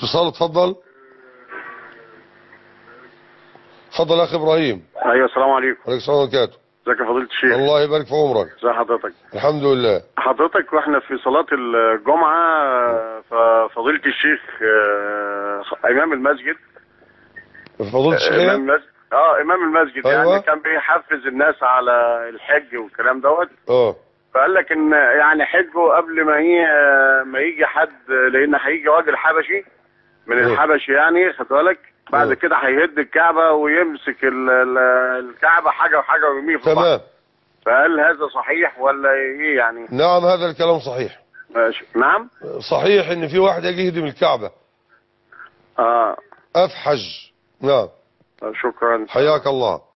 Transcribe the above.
اتصال اتفضل اتفضل يا اخي ابراهيم ايوه السلام عليكم عليكم السلام ورحمه الله وبركاته ازيك يا فضيله الشيخ الله يبارك في عمرك ازي حضرتك الحمد لله حضرتك واحنا في صلاه الجمعه آه، ففضيله الشيخ آه، امام المسجد فضيله الشيخ امام إيه؟ المسجد اه امام المسجد أيوة. يعني كان بيحفز الناس على الحج والكلام دوت اه فقال لك ان يعني حجوا قبل ما هي ما يجي حد لان هيجي راجل حبشي من أيوة. الحبش يعني خد بالك بعد أيوة. كده هيهد الكعبه ويمسك ال- ال- الكعبه حاجه وحاجه ويرميه في البحر تمام فهل هذا صحيح ولا ايه يعني نعم هذا الكلام صحيح ماشي نعم صحيح ان في واحد يجي يهدم الكعبه اه افحج نعم شكرا حياك الله